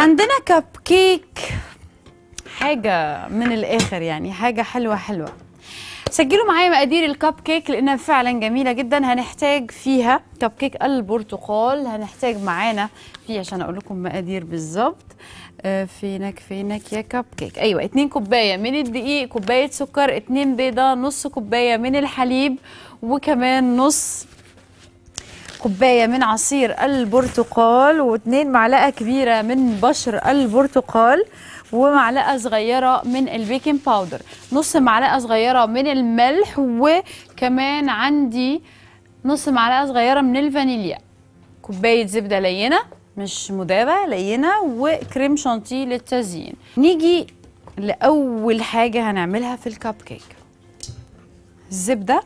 عندنا كب كيك حاجة من الآخر يعني حاجة حلوة حلوة سجلوا معايا مقادير الكب كيك لانها فعلا جميله جدا هنحتاج فيها كب كيك البرتقال هنحتاج معانا فيه عشان اقول لكم مقادير بالظبط آه، فينك فينك يا كب كيك ايوه 2 كوبايه من الدقيق كوبايه سكر 2 بيضه نص كوبايه من الحليب وكمان نص كوبايه من عصير البرتقال واتنين معلقه كبيره من بشر البرتقال ومعلقه صغيره من البيكنج باودر نص معلقه صغيره من الملح وكمان عندي نص معلقه صغيره من الفانيليا كوبايه زبده لينه مش مذابه لينه وكريم شانتيه للتزيين نيجي لاول حاجه هنعملها في الكب كيك الزبده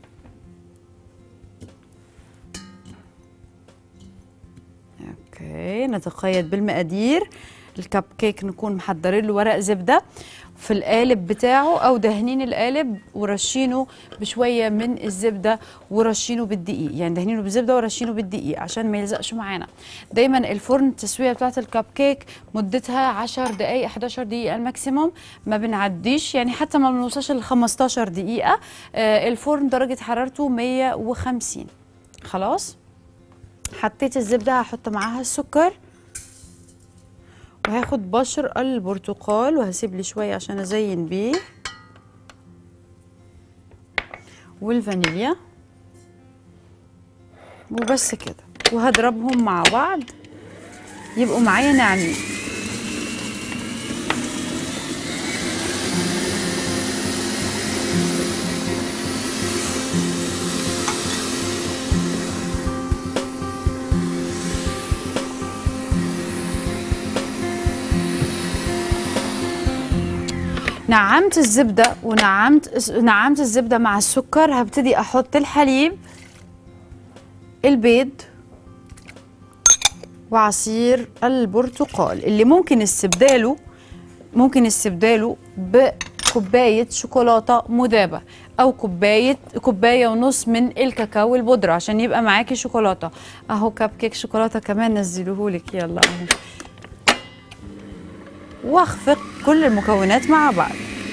اوكي نتقيد بالمقادير الكب كيك نكون محضرين له ورق زبده في القالب بتاعه او دهنين القالب ورشينه بشويه من الزبده ورشينه بالدقيق يعني دهنينه بالزبده ورشينه بالدقيق عشان ما يلزقش معانا دايما الفرن التسويه بتاعه الكب كيك مدتها 10 دقائق 11 دقيقه الماكسيموم ما بنعديش يعني حتى ما بنوصلش ل 15 دقيقه آه الفرن درجه حرارته 150 خلاص حطيت الزبده هحط معاها السكر وهاخد بشر البرتقال وهسيب لي شويه عشان ازين بيه والفانيليا وبس كده وهضربهم مع بعض يبقوا معايا ناعمين نعمت الزبده ونعمت نعمت الزبده مع السكر هبتدي احط الحليب البيض وعصير البرتقال اللي ممكن استبداله ممكن استبداله بكوبايه شوكولاته مذابه او كوبايه كوبايه ونص من الكاكاو البودره عشان يبقى معاكي شوكولاته اهو كب كيك شوكولاته كمان نزلوهولك يلا اهو واخفق كل المكونات مع بعض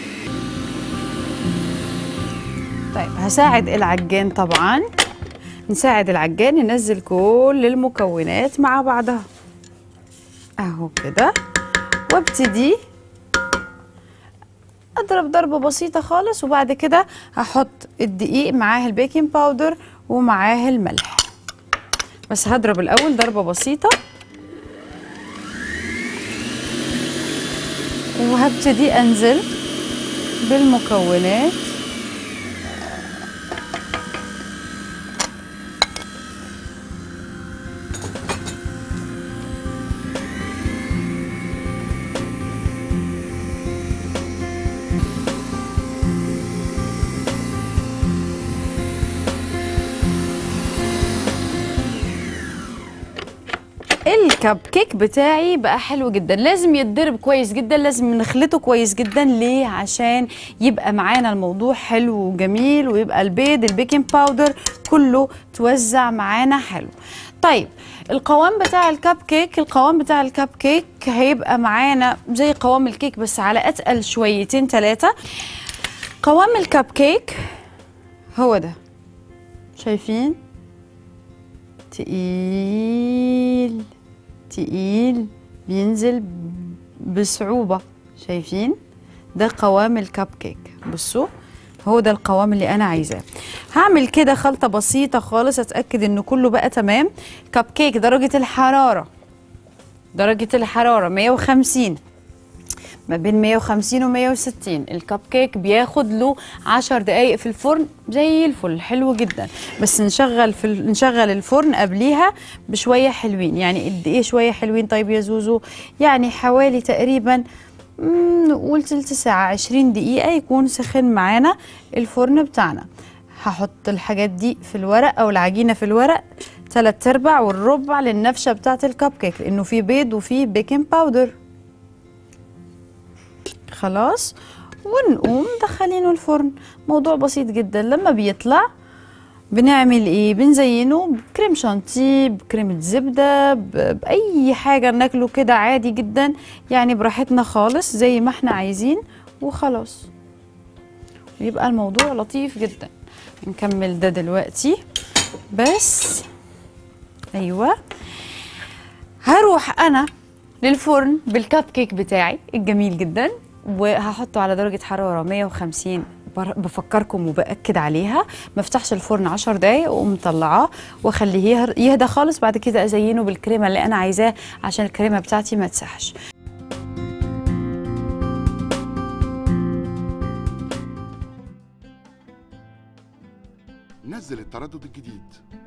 طيب هساعد العجان طبعا نساعد العجان ننزل كل المكونات مع بعضها اهو كده وابتدي اضرب ضربه بسيطه خالص وبعد كده هحط الدقيق معاه البيكنج باودر ومعاه الملح بس هضرب الاول ضربه بسيطه وهبتدي انزل بالمكونات الكب كيك بتاعي بقى حلو جدا لازم يتضرب كويس جدا لازم نخلطه كويس جدا ليه عشان يبقى معانا الموضوع حلو وجميل ويبقى البيض البيكنج باودر كله توزع معانا حلو طيب القوام بتاع الكب كيك القوام بتاع الكب كيك هيبقى معانا زي قوام الكيك بس على اتقل شويتين ثلاثه قوام الكب كيك هو ده شايفين تقيل تقيل بينزل بصعوبة شايفين ده قوام الكب كيك بصوا هو ده القوام اللي انا عايزاه هعمل كده خلطة بسيطة خالص اتأكد انه كله بقى تمام كب كيك درجة الحرارة درجة الحرارة 150 ما بين 150 و 160 الكب كيك بياخد له 10 دقايق في الفرن زي الفل حلو جدا بس نشغل في ال- نشغل الفرن قبليها بشويه حلوين يعني قد ايه شويه حلوين طيب يا زوزو يعني حوالي تقريبا مم، نقول تلت ساعة 20 دقيقة يكون سخن معانا الفرن بتاعنا هحط الحاجات دي في الورق او العجينة في الورق تلات ارباع والربع للنفشة بتاعة الكب كيك لانه في بيض وفي بيكنج باودر خلاص ونقوم دخلينه الفرن موضوع بسيط جدا لما بيطلع بنعمل ايه بنزينه بكريم شانتيه بكريمة زبدة ب- بأي حاجة ناكله كده عادي جدا يعني براحتنا خالص زي ما احنا عايزين وخلاص يبقى الموضوع لطيف جدا نكمل ده دلوقتي بس ايوه هروح انا للفرن بالكب كيك بتاعي الجميل جدا وهحطه على درجة حرارة 150 بر- بفكركم وبأكد عليها ما افتحش الفرن 10 دقايق واقوم مطلعاه واخليه يهر- يهدى خالص بعد كده ازينه بالكريمه اللي انا عايزاه عشان الكريمه بتاعتي ما تسحش نزل التردد الجديد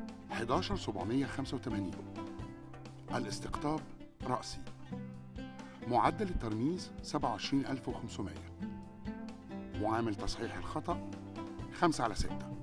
11785 الاستقطاب رأسي معدل الترميز 27500 معامل تصحيح الخطأ 5 على 6